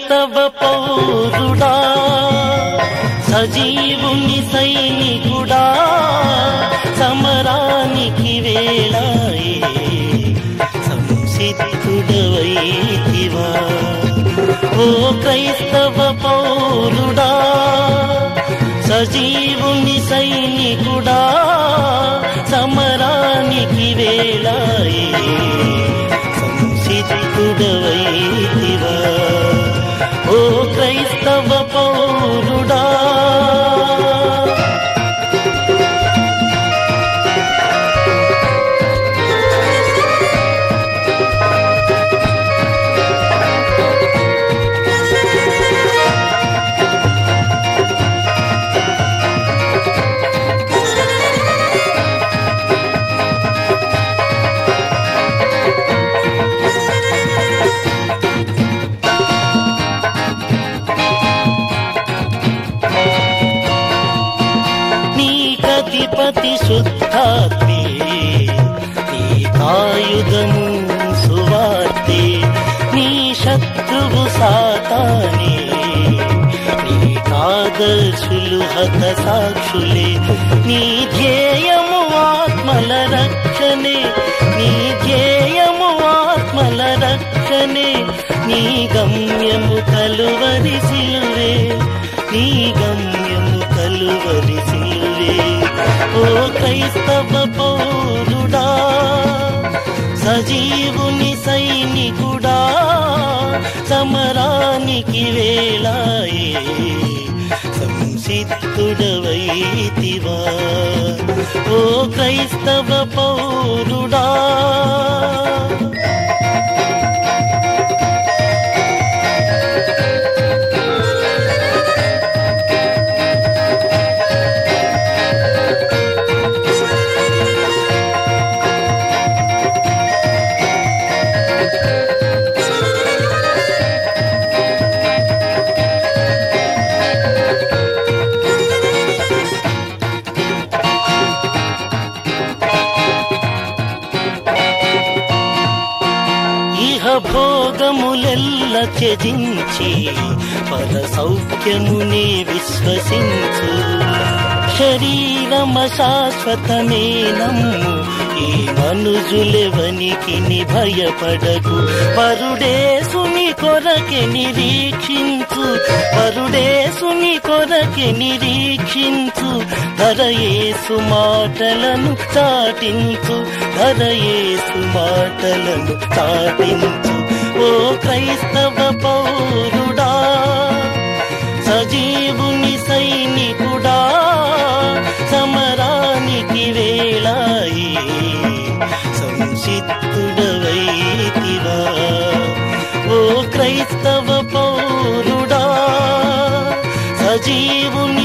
క్రైస్తవ పౌరుడా సజీవుని సైనికుడా సమరానికి వేళాయే సంసిద్ధుడవైతివా ఓ క్రైస్తవ పౌరుడా సజీవుని సైనికుడా సమరానికి వేళాయే సంసిద్ధుడవైతివా ఓ క్రైస్తవ పౌరుడా నీకధిపతి శుద్ధాత్మే నీ కాయుధము సువార్తే నీ శత్రువు సాతానే నీ కాదర్శులు హత సాక్షులే నీ ధ్యేయము ఆత్మల రక్షణే నీ ధ్యేయము ఆత్మల రక్షణే నీ గమ్యము కలువరి సిలువే నీ గమ్యము కలువరి సిలువే ఓ క్రైస్తవ పౌరుడా సజీవుని సైనికుడా సమరానికి వేళాయే సంసిద్ధుడవైతివా ఓ క్రైస్తవ పౌరుడా ఇహ భోగములెల్ల త్యజించి పర సౌఖ్యముని విశ్వసించు శరీరమ శాశ్వతమే నమ్ము ఈ మనుజులెవనికి భయపడకు పరుడేసుని కొరకె నిరీక్షించు పరుడేసుని కొరకె నిరీక్షించు ధరయేసు మాటలను చాటించు ధరయేసు మాటలను చాటించు ఓ క్రైస్తవ పౌరుడా సజీవుని సైనికుడా సమరానికి వేళాయి సంసిద్ధుడవైతివా ఓ క్రైస్తవ పౌరుడా సజీవుని